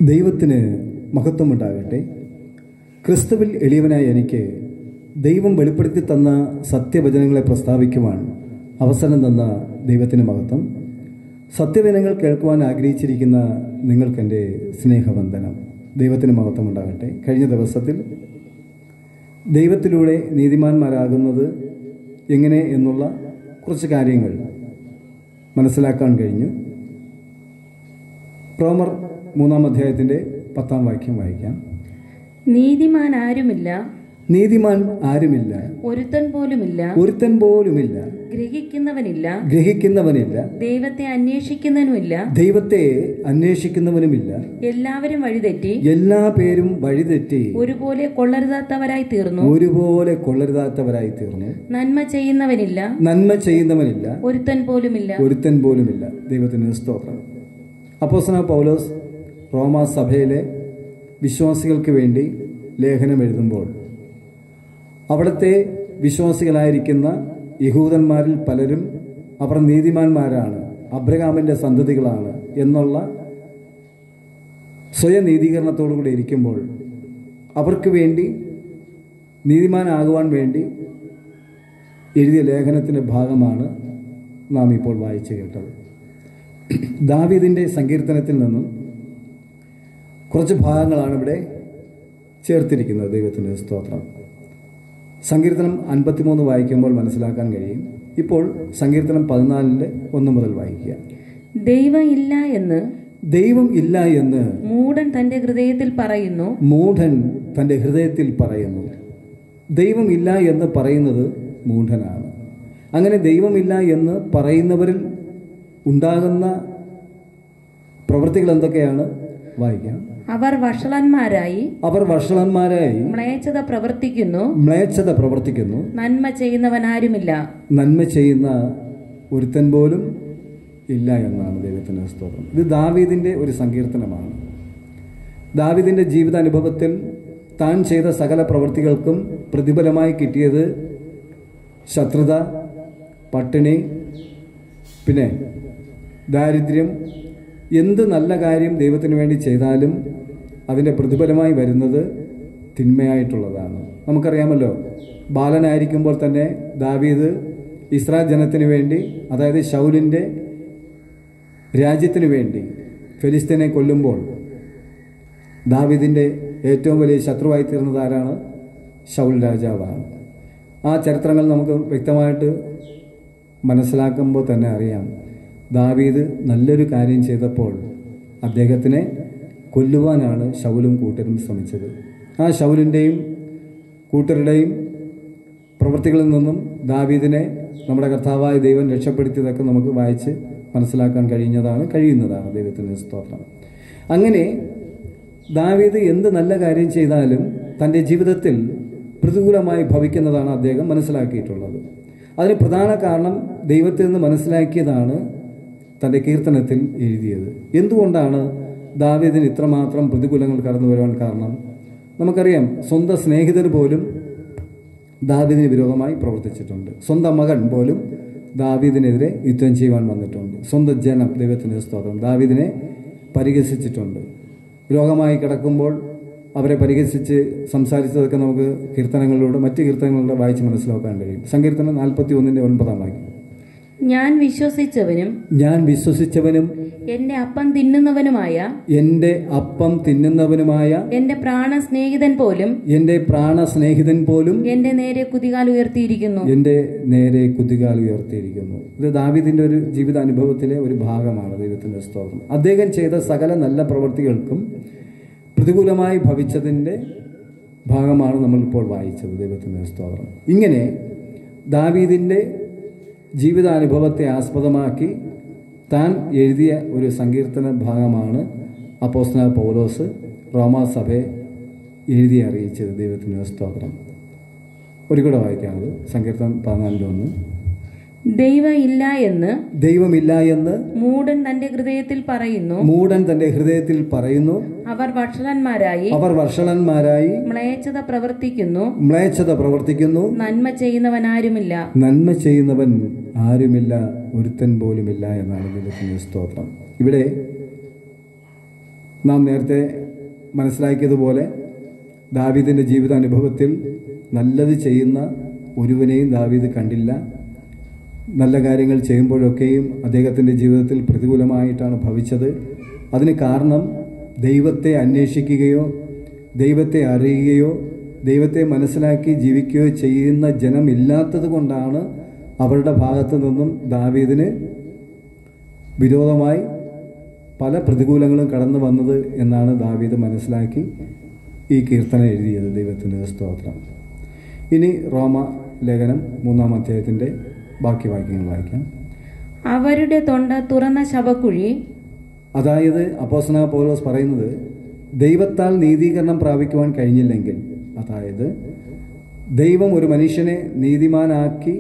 ദൈവത്തിന് മഹത്വമുണ്ടാകട്ടെ ക്രിസ്തുവിൽ എളിയവനായ എനിക്ക് ദൈവം വെളിപ്പെടുത്തി തന്ന സത്യവചനങ്ങളെ പ്രസ്താവിക്കുവാൻ അവസരം തന്ന ദൈവത്തിന് മഹത്വം സത്യവചനങ്ങൾ കേൾക്കുവാൻ ആഗ്രഹിച്ചിരിക്കുന്ന നിങ്ങൾക്കെൻ്റെ സ്നേഹവന്ദനം ദൈവത്തിന് മഹത്വമുണ്ടാകട്ടെ കഴിഞ്ഞ ദിവസത്തിൽ ദൈവത്തിലൂടെ നീതിമാന്മാരാകുന്നത് എങ്ങനെ എന്നുള്ള കുറച്ച് കാര്യങ്ങൾ മനസ്സിലാക്കാൻ കഴിഞ്ഞു റോമർ മൂന്നാം അധ്യായത്തിൻ്റെ പത്താം വാക്യം വായിക്കാം നീതിമാൻ ആരുമില്ല നീതിമാൻ ആരുമില്ല ഒരുത്തൻ പോലുമില്ല ഒരുത്തൻ പോലുമില്ല ഗ്രഹിക്കുന്നവനില്ല ഗ്രഹിക്കുന്നവനില്ല ദൈവത്തെ അന്വേഷിക്കുന്നവനുമില്ല ദൈവത്തെ അന്വേഷിക്കുന്നവനുമില്ല എല്ലാവരും വഴിതെറ്റി എല്ലാ പേരും വഴിതെറ്റി ഒരുപോലെ കൊള്ളരുതാത്തവരായി തീർന്നു ഒരുപോലെ കൊള്ളരുതാത്തവരായി തീർന്നു നന്മ ചെയ്യുന്നവനില്ല നന്മ ചെയ്യുന്നവനില്ല ഒരുത്തൻ പോലുമില്ല ഒരുത്തൻ പോലുമില്ല ദൈവത്തിന് സ്തോത്രം അപ്പോസന പൗലോസ് റോമാ സഭയിലെ വിശ്വാസികൾക്ക് വേണ്ടി ലേഖനം എഴുതുമ്പോൾ അവിടുത്തെ വിശ്വാസികളായിരിക്കുന്ന യഹൂദന്മാരിൽ പലരും അവർ നീതിമാന്മാരാണ് അബ്രഹാമിൻ്റെ സന്തതികളാണ് എന്നുള്ള സ്വയം നീതീകരണത്തോടുകൂടി ഇരിക്കുമ്പോൾ അവർക്ക് വേണ്ടി നീതിമാനാകുവാൻ വേണ്ടി എഴുതിയ ലേഖനത്തിൻ്റെ ഭാഗമാണ് നാം ഇപ്പോൾ വായിച്ചു കേട്ടത് ദാവീദിൻ്റെ സങ്കീർത്തനത്തിൽ നിന്നും കുറച്ച് ഭാഗങ്ങളാണ് ഇവിടെ ചേർത്തിരിക്കുന്നത് ദൈവത്തിൻ്റെ സ്തോത്രം സങ്കീർത്തനം അൻപത്തിമൂന്ന് വായിക്കുമ്പോൾ മനസ്സിലാക്കാൻ കഴിയും ഇപ്പോൾ സങ്കീർത്തനം പതിനാലിൻ്റെ ഒന്ന് മുതൽ വായിക്കുക ദൈവം ഇല്ല എന്ന് ദൈവം ഇല്ല എന്ന് മൂടൻ തന്റെ ഹൃദയത്തിൽ പറയുന്നു മൂഢൻ തൻ്റെ ഹൃദയത്തിൽ പറയുന്നു ദൈവം ഇല്ല എന്ന് പറയുന്നത് മൂഢനാണ് അങ്ങനെ ദൈവമില്ല എന്ന് പറയുന്നവരിൽ ഉണ്ടാകുന്ന പ്രവൃത്തികൾ എന്തൊക്കെയാണ് വായിക്കാം അവർ വഷളന്മാരായി അവർ വഷളന്മാരായി മ്ലേച്ഛത പ്രവർത്തിക്കുന്നു മ്ലേച്ഛത പ്രവർത്തിക്കുന്നു നന്മ ചെയ്യുന്നവൻ ആരുമില്ല നന്മ ചെയ്യുന്ന ഒരുത്തൻ പോലും ഇല്ല എന്നാണ് ദൈവത്തിൻ്റെ സ്തോത്രം ഇത് ദാവീദിൻ്റെ ഒരു സങ്കീർത്തനമാണ് ദാവീദിൻ്റെ ജീവിതാനുഭവത്തിൽ താൻ ചെയ്ത സകല പ്രവൃത്തികൾക്കും പ്രതിഫലമായി കിട്ടിയത് ശത്രുത പട്ടിണി പിന്നെ ദാരിദ്ര്യം എന്ത് നല്ല കാര്യം ദൈവത്തിന് വേണ്ടി ചെയ്താലും അതിൻ്റെ പ്രതിഫലമായി വരുന്നത് തിന്മയായിട്ടുള്ളതാണ് നമുക്കറിയാമല്ലോ ബാലനായിരിക്കുമ്പോൾ തന്നെ ദാവീദ് ഇസ്രായേൽ ജനത്തിന് വേണ്ടി അതായത് ഷൗലിൻ്റെ രാജ്യത്തിന് വേണ്ടി ഫെലിസ്തീനെ കൊല്ലുമ്പോൾ ദാവീദിൻ്റെ ഏറ്റവും വലിയ ശത്രുവായി തീർന്നത് ആരാണ് ഷൗൽ രാജാവാണ് ആ ചരിത്രങ്ങൾ നമുക്ക് വ്യക്തമായിട്ട് മനസ്സിലാക്കുമ്പോൾ തന്നെ അറിയാം ദാവീദ് നല്ലൊരു കാര്യം ചെയ്തപ്പോൾ അദ്ദേഹത്തിനെ കൊല്ലുവാനാണ് ശൗലും കൂട്ടരും ശ്രമിച്ചത് ആ ശൗലിൻ്റെയും കൂട്ടരുടെയും പ്രവൃത്തികളിൽ നിന്നും ദാവീദിനെ നമ്മുടെ കർത്താവായ ദൈവം രക്ഷപ്പെടുത്തിയതൊക്കെ നമുക്ക് വായിച്ച് മനസ്സിലാക്കാൻ കഴിയുന്നതാണ് കഴിയുന്നതാണ് ദൈവത്തിൻ്റെ സ്തോത്രം അങ്ങനെ ദാവീദ് എന്ത് നല്ല കാര്യം ചെയ്താലും തൻ്റെ ജീവിതത്തിൽ പ്രതികൂലമായി ഭവിക്കുന്നതാണ് അദ്ദേഹം മനസ്സിലാക്കിയിട്ടുള്ളത് അതിന് പ്രധാന കാരണം ദൈവത്തിൽ നിന്ന് മനസ്സിലാക്കിയതാണ് തൻ്റെ കീർത്തനത്തിൽ എഴുതിയത് എന്തുകൊണ്ടാണ് ദാവീദിന് ഇത്രമാത്രം പ്രതികൂലങ്ങൾ കടന്നു വരുവാൻ കാരണം നമുക്കറിയാം സ്വന്തം സ്നേഹിതർ പോലും ദാവീദിന് വിരോധമായി പ്രവർത്തിച്ചിട്ടുണ്ട് സ്വന്തം മകൻ പോലും ദാവീദിനെതിരെ യുദ്ധം ചെയ്യുവാൻ വന്നിട്ടുണ്ട് സ്വന്തം ജനം ദൈവത്തിൻ്റെ സ്തോത്രം ദാവീദിനെ പരിഹസിച്ചിട്ടുണ്ട് രോഗമായി കിടക്കുമ്പോൾ അവരെ പരിഹസിച്ച് സംസാരിച്ചതൊക്കെ നമുക്ക് കീർത്തനങ്ങളിലൂടെ മറ്റ് കീർത്തനങ്ങളിലൂടെ വായിച്ച് മനസ്സിലാക്കാൻ കഴിയും സങ്കീർത്തനം നാൽപ്പത്തി ഒന്നിൻ്റെ ഒൻപതാം വാക്യം ഞാൻ വിശ്വസിച്ചവനും ഞാൻ വിശ്വസിച്ചവനും എന്റെ അപ്പം തിന്നുന്നവനുമായ എൻ്റെ അപ്പം തിന്നുന്നവനുമായ എന്റെ പ്രാണ സ്നേഹിതൻ പോലും എൻ്റെ പ്രാണസ്നേഹിതൻ പോലും എന്റെ നേരെ കുതികാൽ ഉയർത്തിയിരിക്കുന്നു എൻ്റെ നേരെ കുതികാൽ ഉയർത്തിയിരിക്കുന്നു ഇത് ദാവീദിൻ്റെ ഒരു ജീവിത അനുഭവത്തിലെ ഒരു ഭാഗമാണ് ദൈവത്തിൻ്റെ സ്തോത്രം അദ്ദേഹം ചെയ്ത സകല നല്ല പ്രവൃത്തികൾക്കും പ്രതികൂലമായി ഭവിച്ചതിൻ്റെ ഭാഗമാണ് നമ്മളിപ്പോൾ വായിച്ചത് ദൈവത്തിൻ്റെ സ്തോത്രം ഇങ്ങനെ ദാവീദിൻ്റെ ജീവിതാനുഭവത്തെ ആസ്പദമാക്കി താൻ എഴുതിയ ഒരു സങ്കീർത്തന ഭാഗമാണ് അപ്പോസ്ന പൗലോസ് റോമാ സഭയെ എഴുതി അറിയിച്ചത് ദൈവത്തിൻ്റെ സ്തോത്രം ഒരു കൂടെ വായിക്കാമത് സങ്കീർത്തനം പതിനാലിൻ്റെ ഒന്ന് ദൈവം ഇല്ല എന്ന് ദൈവമില്ല എന്ന് മൂടൻ തന്റെ ഹൃദയത്തിൽ പറയുന്നു മൂടൻ തന്റെ ഹൃദയത്തിൽ പറയുന്നു അവർ വഷളന്മാരായി അവർ വർഷണന്മാരായി മ്ലേച്ഛത പ്രവർത്തിക്കുന്നു മ്ലേച്ഛത പ്രവർത്തിക്കുന്നു നന്മ ചെയ്യുന്നവൻ ആരുമില്ല നന്മ ചെയ്യുന്നവൻ ആരുമില്ല ഒരുത്തൻ പോലുമില്ല എന്നാണ് ദൈവത്തിന്റെ സ്തോത്രം ഇവിടെ നാം നേരത്തെ മനസ്സിലാക്കിയതുപോലെ ദാവീദിൻ്റെ ജീവിതാനുഭവത്തിൽ നല്ലത് ചെയ്യുന്ന ഒരുവനെയും ദാവീദ് കണ്ടില്ല നല്ല കാര്യങ്ങൾ ചെയ്യുമ്പോഴൊക്കെയും അദ്ദേഹത്തിൻ്റെ ജീവിതത്തിൽ പ്രതികൂലമായിട്ടാണ് ഭവിച്ചത് അതിന് കാരണം ദൈവത്തെ അന്വേഷിക്കുകയോ ദൈവത്തെ അറിയുകയോ ദൈവത്തെ മനസ്സിലാക്കി ജീവിക്കുകയോ ചെയ്യുന്ന ജനമില്ലാത്തത് കൊണ്ടാണ് അവരുടെ ഭാഗത്തു നിന്നും ദാവീദിന് വിരോധമായി പല പ്രതികൂലങ്ങളും കടന്നു വന്നത് എന്നാണ് ദാവീദ് മനസ്സിലാക്കി ഈ കീർത്തനം എഴുതിയത് ദൈവത്തിൻ്റെ സ്തോത്രം ഇനി റോമ ലേഖനം മൂന്നാം അധ്യായത്തിൻ്റെ ബാക്കി വാക്യങ്ങൾ വായിക്കാം അവരുടെ തൊണ്ട തുറന്ന ശവക്കുഴി അതായത് അപ്പോസന പൗലോസ് പറയുന്നത് ദൈവത്താൽ നീതീകരണം പ്രാപിക്കുവാൻ കഴിഞ്ഞില്ലെങ്കിൽ അതായത് ദൈവം ഒരു മനുഷ്യനെ നീതിമാനാക്കി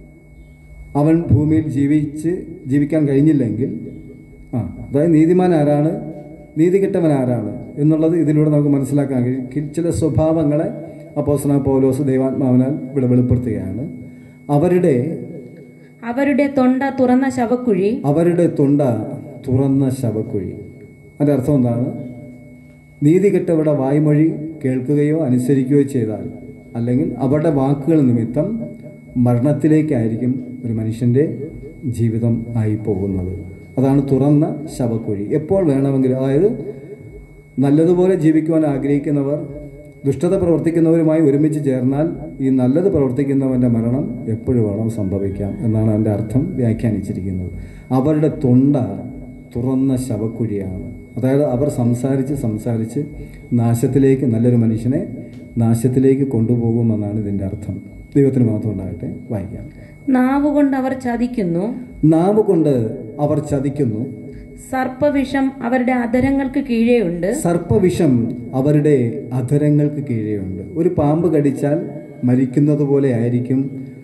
അവൻ ഭൂമിയിൽ ജീവിച്ച് ജീവിക്കാൻ കഴിഞ്ഞില്ലെങ്കിൽ ആ അതായത് നീതിമാൻ ആരാണ് നീതി കെട്ടവൻ ആരാണ് എന്നുള്ളത് ഇതിലൂടെ നമുക്ക് മനസ്സിലാക്കാൻ കഴിയും ചില സ്വഭാവങ്ങളെ അപ്പോസന പൗലോസ് ദൈവാത്മാവിനാൽ ഇവിടെ വെളിപ്പെടുത്തുകയാണ് അവരുടെ അവരുടെ തൊണ്ട തുറന്ന ശവക്കുഴി അവരുടെ തൊണ്ട തുറന്ന ശവക്കുഴി അതിൻ്റെ അർത്ഥം എന്താണ് നീതി കെട്ടവരുടെ വായ്മൊഴി കേൾക്കുകയോ അനുസരിക്കുകയോ ചെയ്താൽ അല്ലെങ്കിൽ അവരുടെ വാക്കുകൾ നിമിത്തം മരണത്തിലേക്കായിരിക്കും ഒരു മനുഷ്യൻ്റെ ജീവിതം ആയി പോകുന്നത് അതാണ് തുറന്ന ശവക്കുഴി എപ്പോൾ വേണമെങ്കിലും അതായത് നല്ലതുപോലെ ജീവിക്കുവാൻ ആഗ്രഹിക്കുന്നവർ ദുഷ്ടത പ്രവർത്തിക്കുന്നവരുമായി ഒരുമിച്ച് ചേർന്നാൽ ഈ നല്ലത് പ്രവർത്തിക്കുന്നവൻ്റെ മരണം എപ്പോഴും വേണം സംഭവിക്കാം എന്നാണ് അതിൻ്റെ അർത്ഥം വ്യാഖ്യാനിച്ചിരിക്കുന്നത് അവരുടെ തൊണ്ട തുറന്ന ശവക്കുഴിയാണ് അതായത് അവർ സംസാരിച്ച് സംസാരിച്ച് നാശത്തിലേക്ക് നല്ലൊരു മനുഷ്യനെ നാശത്തിലേക്ക് കൊണ്ടുപോകുമെന്നാണ് ഇതിൻ്റെ അർത്ഥം ദൈവത്തിന് മാത്രം ഉണ്ടാകട്ടെ വായിക്കാം നാവുകൊണ്ട് അവർ ചതിക്കുന്നു നാവ് കൊണ്ട് അവർ ചതിക്കുന്നു സർപ്പവിഷം അവരുടെ അധരങ്ങൾക്ക് കീഴെയുണ്ട് സർപ്പവിഷം അവരുടെ അധരങ്ങൾക്ക് കീഴെയുണ്ട് ഒരു പാമ്പ് കടിച്ചാൽ മരിക്കുന്നത് പോലെ ആയിരിക്കും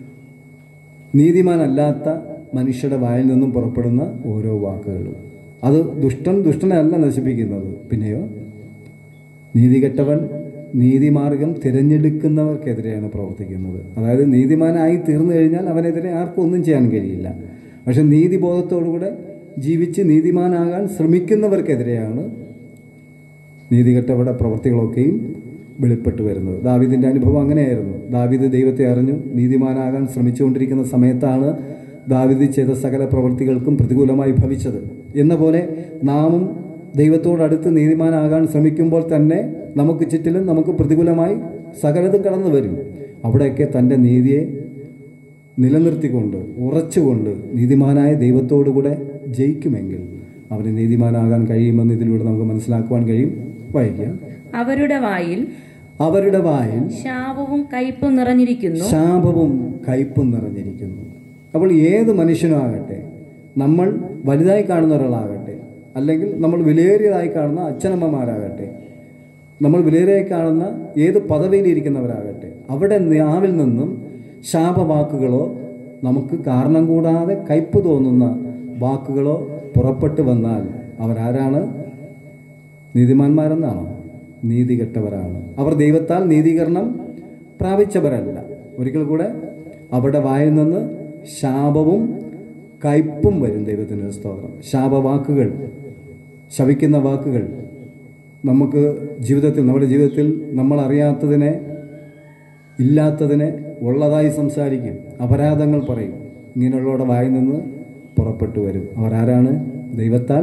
നീതിമാനല്ലാത്ത മനുഷ്യരുടെ വായിൽ നിന്നും പുറപ്പെടുന്ന ഓരോ വാക്കുകളും അത് ദുഷ്ടൻ ദുഷ്ടനല്ല നശിപ്പിക്കുന്നത് പിന്നെയോ നീതികെട്ടവൻ നീതിമാർഗം തിരഞ്ഞെടുക്കുന്നവർക്കെതിരെയാണ് പ്രവർത്തിക്കുന്നത് അതായത് നീതിമാനായി തീർന്നു കഴിഞ്ഞാൽ അവനെതിരെ ആർക്കും ഒന്നും ചെയ്യാൻ കഴിയില്ല പക്ഷെ നീതിബോധത്തോടുകൂടെ ജീവിച്ച് നീതിമാനാകാൻ ശ്രമിക്കുന്നവർക്കെതിരെയാണ് നീതികെട്ടവരുടെ പ്രവൃത്തികളൊക്കെയും വെളിപ്പെട്ട് വരുന്നത് ദാവിദിൻ്റെ അനുഭവം അങ്ങനെയായിരുന്നു ദാവിദ് ദൈവത്തെ അറിഞ്ഞു നീതിമാനാകാൻ ശ്രമിച്ചുകൊണ്ടിരിക്കുന്ന സമയത്താണ് ദാവിദ് ചെയ്ത സകല പ്രവൃത്തികൾക്കും പ്രതികൂലമായി ഭവിച്ചത് എന്ന പോലെ നാമും ദൈവത്തോടടുത്ത് നീതിമാനാകാൻ ശ്രമിക്കുമ്പോൾ തന്നെ നമുക്ക് ചുറ്റിലും നമുക്ക് പ്രതികൂലമായി സകലതും കടന്നു വരും അവിടെയൊക്കെ തൻ്റെ നീതിയെ നിലനിർത്തിക്കൊണ്ട് ഉറച്ചുകൊണ്ട് നീതിമാനായ ദൈവത്തോടുകൂടെ ജയിക്കുമെങ്കിൽ അവന് നീതിമാനാകാൻ കഴിയുമെന്ന് ഇതിലൂടെ നമുക്ക് മനസ്സിലാക്കുവാൻ കഴിയും വായിക്കാം അവരുടെ വായിൽ അവരുടെ വായിൽ ശാപവും കയ്പും നിറഞ്ഞിരിക്കുന്നു ശാപവും കയ്പും നിറഞ്ഞിരിക്കുന്നു അപ്പോൾ ഏത് മനുഷ്യനും ആകട്ടെ നമ്മൾ വലുതായി കാണുന്ന ഒരാളാകട്ടെ അല്ലെങ്കിൽ നമ്മൾ വിലയേറിയതായി കാണുന്ന അച്ഛനമ്മമാരാകട്ടെ നമ്മൾ വിലയേറിയായി കാണുന്ന ഏത് പദവിയിലിരിക്കുന്നവരാകട്ടെ അവിടെ നാവിൽ നിന്നും ശാപവാക്കുകളോ നമുക്ക് കാരണം കൂടാതെ കയ്പ് തോന്നുന്ന വാക്കുകളോ പുറപ്പെട്ടു വന്നാൽ അവരാരാണ് നീതിമാന്മാരെന്നാണോ നീതി കെട്ടവരാണ് അവർ ദൈവത്താൽ നീതീകരണം പ്രാപിച്ചവരല്ല ഒരിക്കൽ കൂടെ അവരുടെ വായിൽ നിന്ന് ശാപവും കയ്പും വരും ദൈവത്തിൻ്റെ സ്തോത്രം ശാപവാക്കുകൾ ശവിക്കുന്ന വാക്കുകൾ നമുക്ക് ജീവിതത്തിൽ നമ്മുടെ ജീവിതത്തിൽ നമ്മൾ അറിയാത്തതിനെ ഇല്ലാത്തതിനെ ഉള്ളതായി സംസാരിക്കും അപരാധങ്ങൾ പറയും ഇങ്ങനെയുള്ളവരുടെ വായിൽ നിന്ന് പുറപ്പെട്ടു വരും അവർ ആരാണ് ദൈവത്താൽ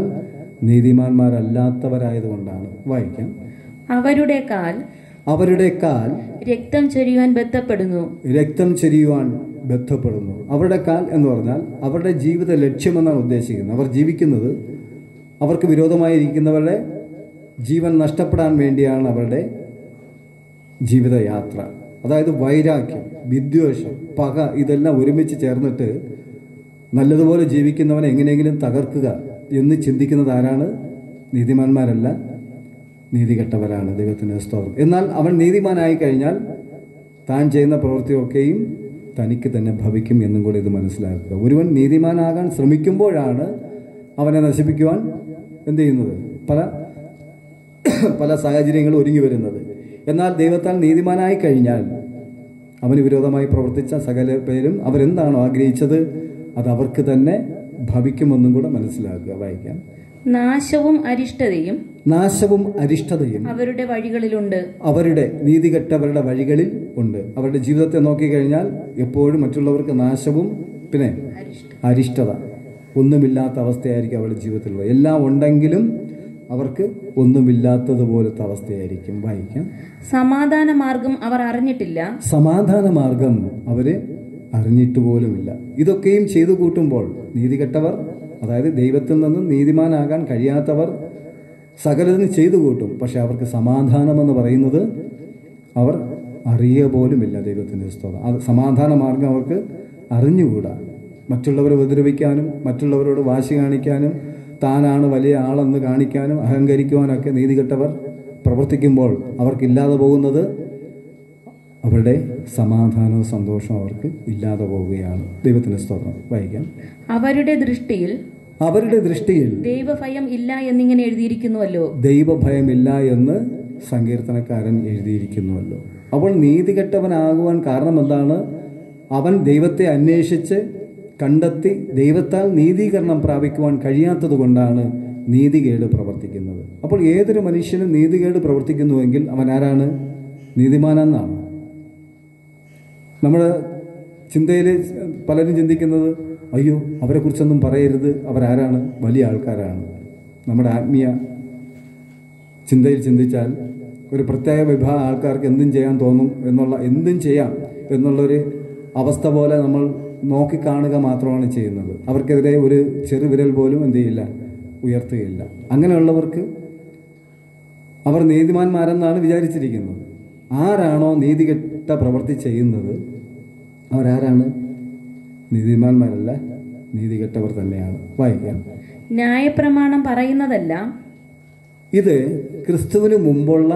നീതിമാന്മാരല്ലാത്തവരായതുകൊണ്ടാണ് വായിക്കാം അവരുടെ കാൽ അവരുടെ കാൽ രക്തം ചൊരിയുവാൻ ബന്ധപ്പെടുന്നു രക്തം ചെരിയുവാൻ ബന്ധപ്പെടുന്നു അവരുടെ കാൽ എന്ന് പറഞ്ഞാൽ അവരുടെ ജീവിത ലക്ഷ്യമെന്നാണ് ഉദ്ദേശിക്കുന്നത് അവർ ജീവിക്കുന്നത് അവർക്ക് വിരോധമായിരിക്കുന്നവരുടെ ജീവൻ നഷ്ടപ്പെടാൻ വേണ്ടിയാണ് അവരുടെ ജീവിതയാത്ര അതായത് വൈരാഗ്യം വിദ്വേഷം പക ഇതെല്ലാം ഒരുമിച്ച് ചേർന്നിട്ട് നല്ലതുപോലെ ജീവിക്കുന്നവനെ എങ്ങനെയെങ്കിലും തകർക്കുക എന്ന് ചിന്തിക്കുന്നത് ആരാണ് നീതിമാന്മാരല്ല നീതികെട്ടവരാണ് ദൈവത്തിന് സ്തോത്രം എന്നാൽ അവൻ നീതിമാനായി കഴിഞ്ഞാൽ താൻ ചെയ്യുന്ന പ്രവൃത്തിയൊക്കെയും തനിക്ക് തന്നെ ഭവിക്കും എന്നും കൂടി ഇത് മനസ്സിലാക്കുക ഒരുവൻ നീതിമാനാകാൻ ശ്രമിക്കുമ്പോഴാണ് അവനെ നശിപ്പിക്കുവാൻ എന്ത് ചെയ്യുന്നത് പല പല സാഹചര്യങ്ങളും ഒരുങ്ങി വരുന്നത് എന്നാൽ ദൈവത്താൽ നീതിമാനായി കഴിഞ്ഞാൽ അവന് വിരോധമായി പ്രവർത്തിച്ച സകല പേരും അവരെന്താണോ ആഗ്രഹിച്ചത് അത് അവർക്ക് തന്നെ ഭവിക്കുമെന്നും കൂടെ മനസ്സിലാക്കുക വായിക്കാം നാശവും അരിഷ്ടതയും നാശവും അരിഷ്ടതയും അവരുടെ വഴികളിലുണ്ട് അവരുടെ നീതികെട്ടവരുടെ വഴികളിൽ ഉണ്ട് അവരുടെ ജീവിതത്തെ നോക്കിക്കഴിഞ്ഞാൽ എപ്പോഴും മറ്റുള്ളവർക്ക് നാശവും പിന്നെ അരിഷ്ടത ഒന്നുമില്ലാത്ത അവസ്ഥയായിരിക്കും അവരുടെ ജീവിതത്തിലുള്ളത് എല്ലാം ഉണ്ടെങ്കിലും അവർക്ക് ഒന്നുമില്ലാത്തതുപോലത്തെ അവസ്ഥയായിരിക്കും വായിക്കാം സമാധാന മാർഗം അവർ അറിഞ്ഞിട്ടില്ല സമാധാന മാർഗം അവര് അറിഞ്ഞിട്ട് പോലുമില്ല ഇതൊക്കെയും ചെയ്തു കൂട്ടുമ്പോൾ നീതികെട്ടവർ അതായത് ദൈവത്തിൽ നിന്നും നീതിമാനാകാൻ കഴിയാത്തവർ സകലതും ചെയ്തു കൂട്ടും പക്ഷെ അവർക്ക് സമാധാനമെന്ന് പറയുന്നത് അവർ അറിയുക പോലുമില്ല ദൈവത്തിൻ്റെ സ്തോത്രം അത് സമാധാന മാർഗം അവർക്ക് അറിഞ്ഞുകൂടാ മറ്റുള്ളവരെ ഉപദ്രവിക്കാനും മറ്റുള്ളവരോട് വാശി കാണിക്കാനും താനാണ് വലിയ ആളെന്ന് കാണിക്കാനും അഹങ്കരിക്കുവാനൊക്കെ നീതികെട്ടവർ പ്രവർത്തിക്കുമ്പോൾ അവർക്കില്ലാതെ പോകുന്നത് അവരുടെ സമാധാനവും സന്തോഷവും അവർക്ക് ഇല്ലാതെ പോവുകയാണ് ദൈവത്തിന്റെ സ്തോത്രം വായിക്കാം അവരുടെ ദൃഷ്ടിയിൽ അവരുടെ ദൃഷ്ടിയിൽ ദൈവഭയം ഇല്ല എന്നിങ്ങനെ എഴുതിയിരിക്കുന്നുവല്ലോ ദൈവഭയമില്ല എന്ന് സങ്കീർത്തനക്കാരൻ എഴുതിയിരിക്കുന്നുവല്ലോ അപ്പോൾ നീതികെട്ടവനാകുവാൻ കാരണം എന്താണ് അവൻ ദൈവത്തെ അന്വേഷിച്ച് കണ്ടെത്തി ദൈവത്താൽ നീതീകരണം പ്രാപിക്കുവാൻ കഴിയാത്തത് കൊണ്ടാണ് നീതികേട് പ്രവർത്തിക്കുന്നത് അപ്പോൾ ഏതൊരു മനുഷ്യനും നീതികേട് പ്രവർത്തിക്കുന്നുവെങ്കിൽ അവൻ ആരാണ് നീതിമാനെന്നാണ് നമ്മുടെ ചിന്തയിൽ പലരും ചിന്തിക്കുന്നത് അയ്യോ അവരെക്കുറിച്ചൊന്നും പറയരുത് അവരാരാണ് വലിയ ആൾക്കാരാണ് നമ്മുടെ ആത്മീയ ചിന്തയിൽ ചിന്തിച്ചാൽ ഒരു പ്രത്യേക വിഭാഗം ആൾക്കാർക്ക് എന്തും ചെയ്യാൻ തോന്നും എന്നുള്ള എന്തും ചെയ്യാം എന്നുള്ളൊരു അവസ്ഥ പോലെ നമ്മൾ നോക്കിക്കാണുക മാത്രമാണ് ചെയ്യുന്നത് അവർക്കെതിരെ ഒരു ചെറുവിരൽ പോലും എന്ത് ചെയ്യില്ല ഉയർത്തുകയില്ല അങ്ങനെയുള്ളവർക്ക് അവർ നീതിമാന്മാരെന്നാണ് വിചാരിച്ചിരിക്കുന്നത് ആരാണോ നീതികെട്ട പ്രവൃത്തി ചെയ്യുന്നത് അവരാരാണ് നീതിമാന്മാരല്ല നീതികെട്ടവർ തന്നെയാണ് വായിക്കാം ന്യായപ്രമാണം പറയുന്നതെല്ലാം ഇത് ക്രിസ്തുവിന് മുമ്പുള്ള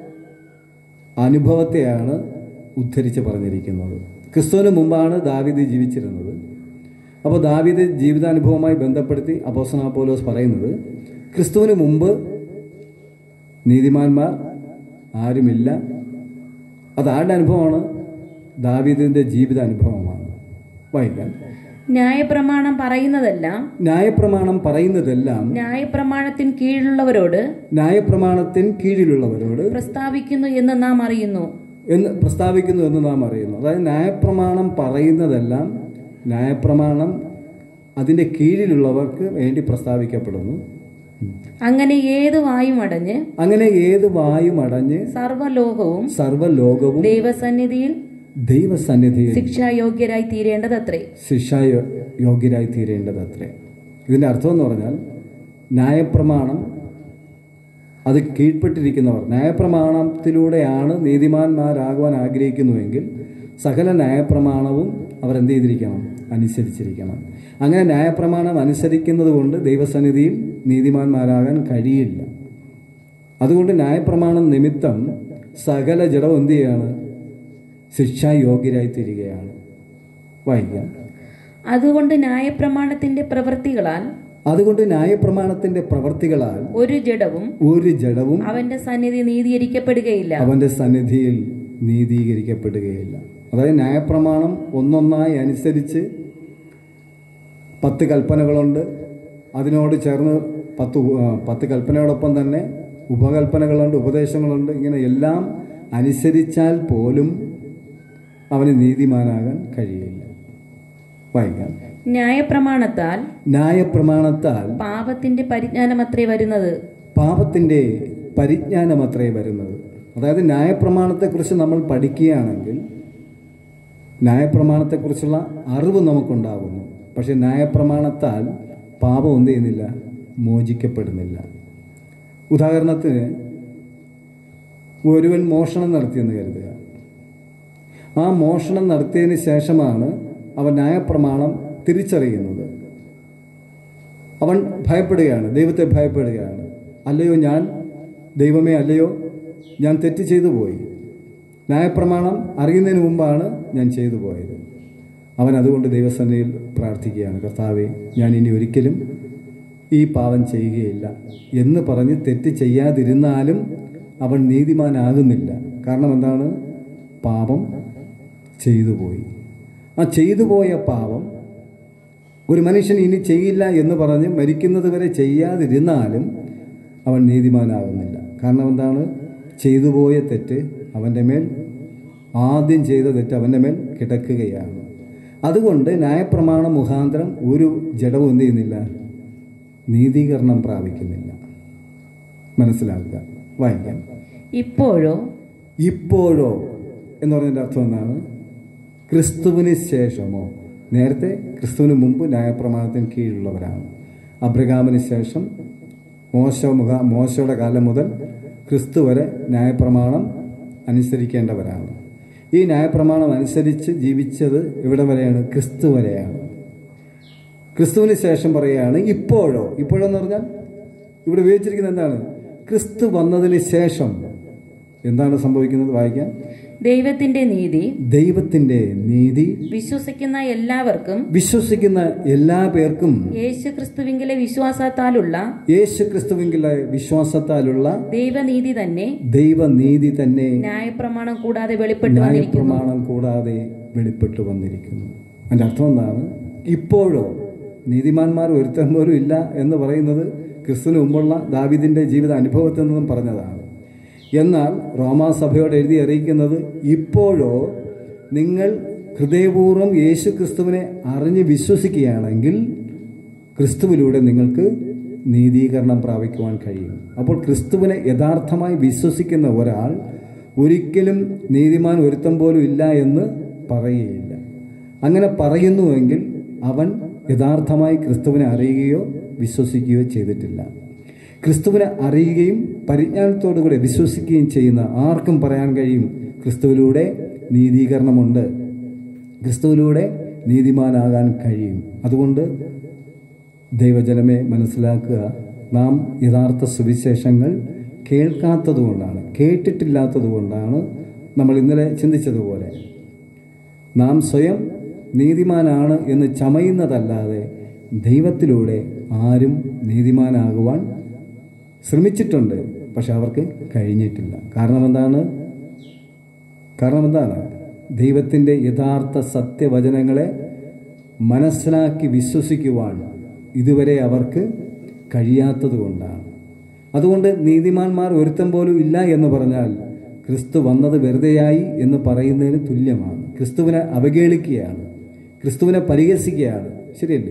അനുഭവത്തെയാണ് ഉദ്ധരിച്ച് പറഞ്ഞിരിക്കുന്നത് ക്രിസ്തുവിന് മുമ്പാണ് ദാവിദ് ജീവിച്ചിരുന്നത് അപ്പോൾ ദാവിദ് ജീവിതാനുഭവവുമായി ബന്ധപ്പെടുത്തി അപ്പോസന പോലോസ് പറയുന്നത് ക്രിസ്തുവിന് മുമ്പ് നീതിമാന്മാർ ആരുമില്ല അത് ആരുടെ അനുഭവമാണ് ദാവീദിന്റെ ജീവിതാനുഭവമാണ് വായിക്കാം ന്യായപ്രമാണം പറയുന്നതെല്ലാം ന്യായപ്രമാണം പറയുന്നതെല്ലാം ന്യായപ്രമാണത്തിന് കീഴിലുള്ളവരോട് ന്യായപ്രമാണത്തിന് കീഴിലുള്ളവരോട് പ്രസ്താവിക്കുന്നു എന്ന് നാം അറിയുന്നു എന്ന് പ്രസ്താവിക്കുന്നു എന്ന് നാം അറിയുന്നു അതായത് ന്യായപ്രമാണം പറയുന്നതെല്ലാം ന്യായപ്രമാണം അതിൻ്റെ കീഴിലുള്ളവർക്ക് വേണ്ടി പ്രസ്താവിക്കപ്പെടുന്നു ഉം. അങ്ങനെ ഏത് വായും അടഞ്ഞ് അങ്ങനെ ഏത് വായും അടഞ്ഞ് സർവ്വലോകവും സർവ്വലോകവും ദൈവസന്നിധിയിൽ ദൈവസന്നിധിയിൽ ശിക്ഷായോഗ്യരായി തീരേണ്ടതത്രേ ശിക്ഷ യോഗ്യരായി തീരേണ്ടത് അത്രേ ഇതിൻ്റെ അർത്ഥം എന്ന് പറഞ്ഞാൽ ന്യായപ്രമാണം അത് കീഴ്പ്പെട്ടിരിക്കുന്നവർ ന്യായപ്രമാണത്തിലൂടെയാണ് നീതിമാന്മാരാകുവാൻ ആഗ്രഹിക്കുന്നുവെങ്കിൽ സകല ന്യായപ്രമാണവും അവർ എന്ത് ചെയ്തിരിക്കണം അനുസരിച്ചിരിക്കണം അങ്ങനെ ന്യായപ്രമാണം അനുസരിക്കുന്നത് കൊണ്ട് ദൈവസന്നിധിയിൽ നീതിമാന്മാരാകാൻ കഴിയില്ല അതുകൊണ്ട് ന്യായപ്രമാണം നിമിത്തം സകല ജഡം എന്ത് ചെയ്യാണ് ശിക്ഷായോഗ്യരായി തീരുകയാണ് വായിക്കാം അതുകൊണ്ട് ന്യായപ്രമാണത്തിന്റെ പ്രവൃത്തികളാൽ അതുകൊണ്ട് ന്യായപ്രമാണത്തിന്റെ പ്രവർത്തികളാൽ ഒരു ജഡവും ഒരു ജഡവും അവന്റെ സന്നിധി നീതീകരിക്കപ്പെടുകയില്ല അവന്റെ സന്നിധിയിൽ നീതീകരിക്കപ്പെടുകയില്ല അതായത് ന്യായപ്രമാണം ഒന്നൊന്നായി അനുസരിച്ച് പത്ത് കൽപ്പനകളുണ്ട് അതിനോട് ചേർന്ന് പത്ത് ഉ- ആ, പത്ത് കൽപ്പനയോടൊപ്പം തന്നെ ഉപകൽപ്പനകളുണ്ട് ഉപദേശങ്ങളുണ്ട് ഇങ്ങനെ എല്ലാം അനുസരിച്ചാൽ പോലും അവന് നീതിമാനാകാൻ കഴിയില്ല വായിക്കാം ന്യായപ്രമാണത്താൽ ന്യായപ്രമാണത്താൽ പാപത്തിന്റെ പരിജ്ഞാനമത്രേ വരുന്നത് പാപത്തിൻ്റെ പരിജ്ഞാനമത്രേ വരുന്നത് അതായത് ന്യായപ്രമാണത്തെക്കുറിച്ച് നമ്മൾ പഠിക്കുകയാണെങ്കിൽ ന്യായപ്രമാണത്തെക്കുറിച്ചുള്ള അറിവ് നമുക്കുണ്ടാകുന്നു പക്ഷെ ന്യായപ്രമാണത്താൽ പാപം എന്ത് ചെയ്യുന്നില്ല മോചിക്കപ്പെടുന്നില്ല ഉദാഹരണത്തിന് ഒരുവൻ മോഷണം നടത്തിയെന്ന് കരുതുക ആ മോഷണം നടത്തിയതിന് ശേഷമാണ് അവൻ ന്യായപ്രമാണം തിരിച്ചറിയുന്നത് അവൻ ഭയപ്പെടുകയാണ് ദൈവത്തെ ഭയപ്പെടുകയാണ് അല്ലയോ ഞാൻ ദൈവമേ അല്ലയോ ഞാൻ തെറ്റ് ചെയ്തു പോയി ന്യായപ്രമാണം അറിയുന്നതിന് മുമ്പാണ് ഞാൻ ചെയ്തു പോയത് അവൻ അതുകൊണ്ട് ദൈവസന്നിധിയിൽ പ്രാർത്ഥിക്കുകയാണ് കർത്താവെ ഞാൻ ഇനി ഒരിക്കലും ഈ പാവം ചെയ്യുകയില്ല എന്ന് പറഞ്ഞ് തെറ്റ് ചെയ്യാതിരുന്നാലും അവൻ നീതിമാനാകുന്നില്ല കാരണം എന്താണ് പാപം ചെയ്തു പോയി ആ ചെയ്തു പോയ പാപം ഒരു മനുഷ്യൻ ഇനി ചെയ്യില്ല എന്ന് പറഞ്ഞ് മരിക്കുന്നത് വരെ ചെയ്യാതിരുന്നാലും അവൻ നീതിമാനാകുന്നില്ല കാരണം എന്താണ് ചെയ്തു പോയ തെറ്റ് അവൻ്റെ മേൽ ആദ്യം ചെയ്ത തെറ്റ് അവൻ്റെ മേൽ കിടക്കുകയാണ് അതുകൊണ്ട് ന്യായപ്രമാണ മുഖാന്തരം ഒരു ജഡവും എന്ത് ചെയ്യുന്നില്ല നീതീകരണം പ്രാപിക്കുന്നില്ല മനസ്സിലാക്കുക വായിക്കാം ഇപ്പോഴോ ഇപ്പോഴോ എന്ന് പറഞ്ഞതിൻ്റെ അർത്ഥം എന്താണ് ക്രിസ്തുവിന് ശേഷമോ നേരത്തെ ക്രിസ്തുവിന് മുമ്പ് ന്യായപ്രമാണത്തിന് കീഴിലുള്ളവരാണ് അബ്രഹാമിന് ശേഷം മോശ മുഖ മോശയുടെ കാലം മുതൽ ക്രിസ്തു വരെ ന്യായപ്രമാണം അനുസരിക്കേണ്ടവരാണ് ഈ ന്യായപ്രമാണം അനുസരിച്ച് ജീവിച്ചത് ഇവിടെ വരെയാണ് ക്രിസ്തു വരെയാണ് ക്രിസ്തുവിന് ശേഷം പറയുകയാണ് ഇപ്പോഴോ ഇപ്പോഴെന്ന് പറഞ്ഞാൽ ഇവിടെ ഉപയോഗിച്ചിരിക്കുന്നത് എന്താണ് ക്രിസ്തു വന്നതിന് ശേഷം എന്താണ് സംഭവിക്കുന്നത് വായിക്കാൻ ദൈവത്തിന്റെ നീതി ദൈവത്തിന്റെ നീതി വിശ്വസിക്കുന്ന എല്ലാവർക്കും വിശ്വസിക്കുന്ന എല്ലാ പേർക്കും യേശു ക്രിസ്തുവിങ്കിലെ വിശ്വാസത്താലുള്ള യേശു ക്രിസ്തുവിങ്കിലെ വിശ്വാസത്താലുള്ള ദൈവനീതി തന്നെ ദൈവനീതി തന്നെ ന്യായപ്രമാണം കൂടാതെ വെളിപ്പെട്ടു വന്നിരിക്കുന്നു ന്യായപ്രമാണം കൂടാതെ വെളിപ്പെട്ടു വന്നിരിക്കുന്നു അതിൻ്റെ അർത്ഥം എന്താണ് ഇപ്പോഴോ നീതിമാന്മാർ ഒരുത്തൻ പോലും ഇല്ല എന്ന് പറയുന്നത് ക്രിസ്തുവിന് മുമ്പുള്ള ദാവിദിൻ്റെ ജീവിത അനുഭവത്തിൽ നിന്നും പറഞ്ഞതാണ് എന്നാൽ റോമാസഭയോട് എഴുതി അറിയിക്കുന്നത് ഇപ്പോഴോ നിങ്ങൾ ഹൃദയപൂർവ്വം യേശു ക്രിസ്തുവിനെ അറിഞ്ഞ് വിശ്വസിക്കുകയാണെങ്കിൽ ക്രിസ്തുവിലൂടെ നിങ്ങൾക്ക് നീതീകരണം പ്രാപിക്കുവാൻ കഴിയും അപ്പോൾ ക്രിസ്തുവിനെ യഥാർത്ഥമായി വിശ്വസിക്കുന്ന ഒരാൾ ഒരിക്കലും നീതിമാൻ ഒരുത്തം പോലും ഇല്ല എന്ന് പറയുകയില്ല അങ്ങനെ പറയുന്നുവെങ്കിൽ അവൻ യഥാർത്ഥമായി ക്രിസ്തുവിനെ അറിയുകയോ വിശ്വസിക്കുകയോ ചെയ്തിട്ടില്ല ക്രിസ്തുവിനെ അറിയുകയും പരിജ്ഞാനത്തോടുകൂടെ വിശ്വസിക്കുകയും ചെയ്യുന്ന ആർക്കും പറയാൻ കഴിയും ക്രിസ്തുവിലൂടെ നീതീകരണമുണ്ട് ക്രിസ്തുവിലൂടെ നീതിമാനാകാൻ കഴിയും അതുകൊണ്ട് ദൈവജനമെ മനസ്സിലാക്കുക നാം യഥാർത്ഥ സുവിശേഷങ്ങൾ കേൾക്കാത്തതുകൊണ്ടാണ് കേട്ടിട്ടില്ലാത്തതുകൊണ്ടാണ് നമ്മൾ ഇന്നലെ ചിന്തിച്ചതുപോലെ നാം സ്വയം നീതിമാനാണ് എന്ന് ചമയുന്നതല്ലാതെ ദൈവത്തിലൂടെ ആരും നീതിമാനാകുവാൻ ശ്രമിച്ചിട്ടുണ്ട് പക്ഷെ അവർക്ക് കഴിഞ്ഞിട്ടില്ല കാരണം എന്താണ് കാരണം എന്താണ് ദൈവത്തിൻ്റെ യഥാർത്ഥ സത്യവചനങ്ങളെ മനസ്സിലാക്കി വിശ്വസിക്കുവാൻ ഇതുവരെ അവർക്ക് കഴിയാത്തത് കൊണ്ടാണ് അതുകൊണ്ട് നീതിമാന്മാർ ഒരുത്തം പോലും ഇല്ല എന്ന് പറഞ്ഞാൽ ക്രിസ്തു വന്നത് വെറുതെയായി എന്ന് പറയുന്നതിന് തുല്യമാണ് ക്രിസ്തുവിനെ അവഹേളിക്കുകയാണ് ക്രിസ്തുവിനെ പരിഹസിക്കുകയാണ് ശരിയല്ലേ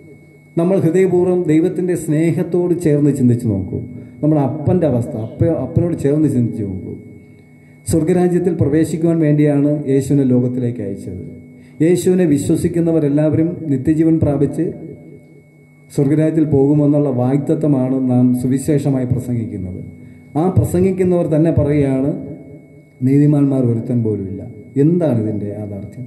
നമ്മൾ ഹൃദയപൂർവ്വം ദൈവത്തിൻ്റെ സ്നേഹത്തോട് ചേർന്ന് ചിന്തിച്ച് നോക്കൂ നമ്മുടെ അപ്പൻ്റെ അവസ്ഥ അപ്പ അപ്പനോട് ചേർന്ന് ചിന്തിച്ച് നോക്കൂ സ്വർഗരാജ്യത്തിൽ പ്രവേശിക്കുവാൻ വേണ്ടിയാണ് യേശുവിനെ ലോകത്തിലേക്ക് അയച്ചത് യേശുവിനെ വിശ്വസിക്കുന്നവരെല്ലാവരും നിത്യജീവൻ പ്രാപിച്ച് സ്വർഗരാജ്യത്തിൽ പോകുമെന്നുള്ള വാഗ്ദത്വമാണ് നാം സുവിശേഷമായി പ്രസംഗിക്കുന്നത് ആ പ്രസംഗിക്കുന്നവർ തന്നെ പറയുകയാണ് നീതിമാന്മാർ ഒരുത്തൻ പോലുമില്ല എന്താണ് ഇതിൻ്റെ യാഥാർത്ഥ്യം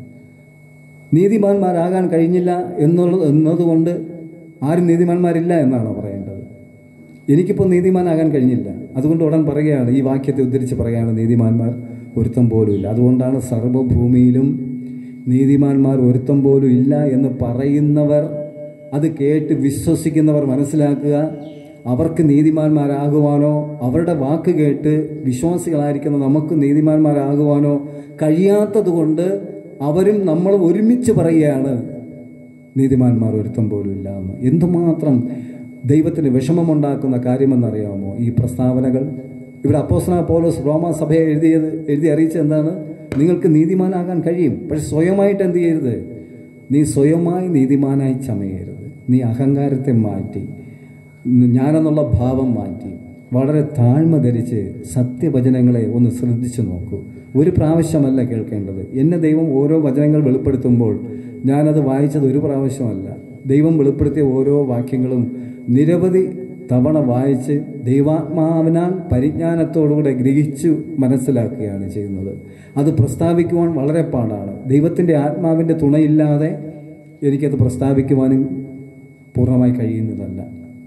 നീതിമാന്മാരാകാൻ കഴിഞ്ഞില്ല എന്നുള്ളത് എന്നതുകൊണ്ട് ആരും നീതിമാന്മാരില്ല എന്നാണോ പറയേണ്ടത് എനിക്കിപ്പോൾ നീതിമാനാകാൻ കഴിഞ്ഞില്ല അതുകൊണ്ട് ഉടൻ പറയുകയാണ് ഈ വാക്യത്തെ ഉദ്ധരിച്ച് പറയുകയാണ് നീതിമാന്മാർ ഒരുത്തം പോലുമില്ല അതുകൊണ്ടാണ് സർവ്വഭൂമിയിലും നീതിമാന്മാർ ഒരുത്തം പോലും ഇല്ല എന്ന് പറയുന്നവർ അത് കേട്ട് വിശ്വസിക്കുന്നവർ മനസ്സിലാക്കുക അവർക്ക് നീതിമാന്മാരാകുവാനോ അവരുടെ വാക്ക് കേട്ട് വിശ്വാസികളായിരിക്കുന്ന നമുക്ക് നീതിമാന്മാരാകുവാനോ കഴിയാത്തതുകൊണ്ട് അവരും നമ്മൾ ഒരുമിച്ച് പറയുകയാണ് നീതിമാന്മാർ ഒരുത്തം പോലും ഇല്ല എന്ന് എന്തുമാത്രം ദൈവത്തിന് വിഷമമുണ്ടാക്കുന്ന കാര്യമെന്നറിയാമോ ഈ പ്രസ്താവനകൾ ഇവിടെ അപ്പോസ്ന പോലോസ് റോമാ സഭയെ എഴുതിയത് എഴുതി അറിയിച്ചത് എന്താണ് നിങ്ങൾക്ക് നീതിമാനാകാൻ കഴിയും പക്ഷെ സ്വയമായിട്ട് എന്ത് ചെയ്യരുത് നീ സ്വയമായി നീതിമാനായി ചമയരുത് നീ അഹങ്കാരത്തെ മാറ്റി ഞാനെന്നുള്ള ഭാവം മാറ്റി വളരെ താഴ്മ ധരിച്ച് സത്യവചനങ്ങളെ ഒന്ന് ശ്രദ്ധിച്ചു നോക്കൂ ഒരു പ്രാവശ്യമല്ല കേൾക്കേണ്ടത് എന്നെ ദൈവം ഓരോ വചനങ്ങൾ വെളിപ്പെടുത്തുമ്പോൾ ഞാനത് വായിച്ചത് ഒരു പ്രാവശ്യമല്ല ദൈവം വെളിപ്പെടുത്തിയ ഓരോ വാക്യങ്ങളും നിരവധി തവണ വായിച്ച് ദൈവാത്മാവിനാൽ പരിജ്ഞാനത്തോടുകൂടെ ഗ്രഹിച്ചു മനസ്സിലാക്കുകയാണ് ചെയ്യുന്നത് അത് പ്രസ്താവിക്കുവാൻ വളരെ പാടാണ് ദൈവത്തിൻ്റെ ആത്മാവിൻ്റെ തുണയില്ലാതെ എനിക്കത് പ്രസ്താവിക്കുവാനും പൂർണ്ണമായി കഴിയുന്നതല്ല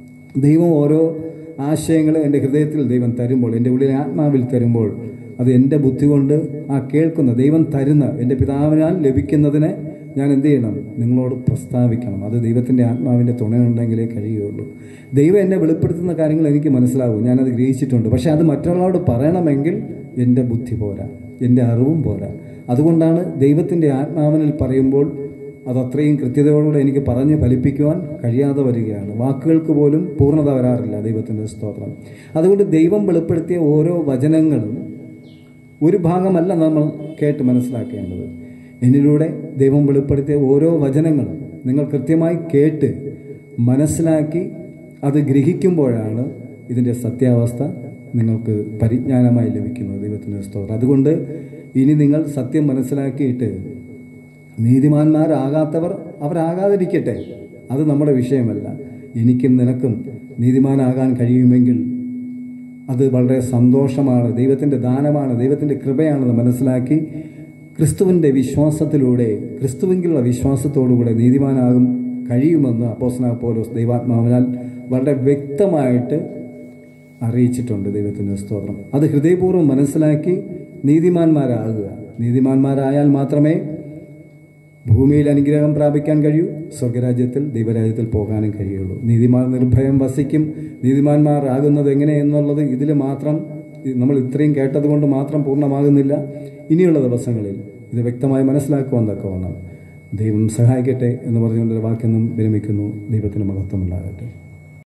ദൈവം ഓരോ ആശയങ്ങൾ എൻ്റെ ഹൃദയത്തിൽ ദൈവം തരുമ്പോൾ എൻ്റെ ഉള്ളിലെ ആത്മാവിൽ തരുമ്പോൾ അത് എൻ്റെ ബുദ്ധി കൊണ്ട് ആ കേൾക്കുന്ന ദൈവം തരുന്ന എൻ്റെ പിതാവിനാൽ ലഭിക്കുന്നതിനെ ഞാൻ എന്ത് ചെയ്യണം നിങ്ങളോട് പ്രസ്താവിക്കണം അത് ദൈവത്തിൻ്റെ ആത്മാവിൻ്റെ തുണയുണ്ടെങ്കിലേ കഴിയുകയുള്ളൂ ദൈവം എന്നെ വെളിപ്പെടുത്തുന്ന കാര്യങ്ങൾ എനിക്ക് മനസ്സിലാവും ഞാനത് ഗ്രഹിച്ചിട്ടുണ്ട് പക്ഷേ അത് മറ്റൊരാളോട് പറയണമെങ്കിൽ എൻ്റെ ബുദ്ധി പോരാ എൻ്റെ അറിവും പോരാ അതുകൊണ്ടാണ് ദൈവത്തിൻ്റെ ആത്മാവിനിൽ പറയുമ്പോൾ അത് അത്രയും കൃത്യതയോടുകൂടെ എനിക്ക് പറഞ്ഞ് ഫലിപ്പിക്കുവാൻ കഴിയാതെ വരികയാണ് വാക്കുകൾക്ക് പോലും പൂർണ്ണത വരാറില്ല ദൈവത്തിൻ്റെ സ്തോത്രം അതുകൊണ്ട് ദൈവം വെളിപ്പെടുത്തിയ ഓരോ വചനങ്ങളും ഒരു ഭാഗമല്ല നമ്മൾ കേട്ട് മനസ്സിലാക്കേണ്ടത് എന്നിലൂടെ ദൈവം വെളിപ്പെടുത്തിയ ഓരോ വചനങ്ങളും നിങ്ങൾ കൃത്യമായി കേട്ട് മനസ്സിലാക്കി അത് ഗ്രഹിക്കുമ്പോഴാണ് ഇതിൻ്റെ സത്യാവസ്ഥ നിങ്ങൾക്ക് പരിജ്ഞാനമായി ലഭിക്കുന്നത് ദൈവത്തിൻ്റെ സ്തോത്രം അതുകൊണ്ട് ഇനി നിങ്ങൾ സത്യം മനസ്സിലാക്കിയിട്ട് നീതിമാന്മാരാകാത്തവർ അവരാകാതിരിക്കട്ടെ അത് നമ്മുടെ വിഷയമല്ല എനിക്കും നിനക്കും നീതിമാനാകാൻ കഴിയുമെങ്കിൽ അത് വളരെ സന്തോഷമാണ് ദൈവത്തിൻ്റെ ദാനമാണ് ദൈവത്തിൻ്റെ കൃപയാണെന്ന് മനസ്സിലാക്കി ക്രിസ്തുവിൻ്റെ വിശ്വാസത്തിലൂടെ ക്രിസ്തുവിലുള്ള വിശ്വാസത്തോടുകൂടെ നീതിമാനാകും കഴിയുമെന്ന് അപ്പോസ്ന പോലോസ് ദൈവാത്മാവിനാൽ വളരെ വ്യക്തമായിട്ട് അറിയിച്ചിട്ടുണ്ട് ദൈവത്തിൻ്റെ സ്തോത്രം അത് ഹൃദയപൂർവ്വം മനസ്സിലാക്കി നീതിമാന്മാരാകുക നീതിമാന്മാരായാൽ മാത്രമേ ഭൂമിയിൽ അനുഗ്രഹം പ്രാപിക്കാൻ കഴിയൂ സ്വർഗരാജ്യത്തിൽ ദൈവരാജ്യത്തിൽ പോകാനും കഴിയുള്ളൂ നീതിമാൻ നിർഭയം വസിക്കും നീതിമാന്മാരാകുന്നത് എങ്ങനെ എന്നുള്ളത് ഇതിൽ മാത്രം നമ്മൾ ഇത്രയും കേട്ടതുകൊണ്ട് മാത്രം പൂർണ്ണമാകുന്നില്ല ഇനിയുള്ള ദിവസങ്ങളിൽ ഇത് വ്യക്തമായി മനസ്സിലാക്കുവാൻ തക്കവണ്ണം ദൈവം സഹായിക്കട്ടെ എന്ന് പറഞ്ഞുകൊണ്ടൊരു വാക്യൊന്നും വിരമിക്കുന്നു ദൈവത്തിന് മഹത്വമുണ്ടാകട്ടെ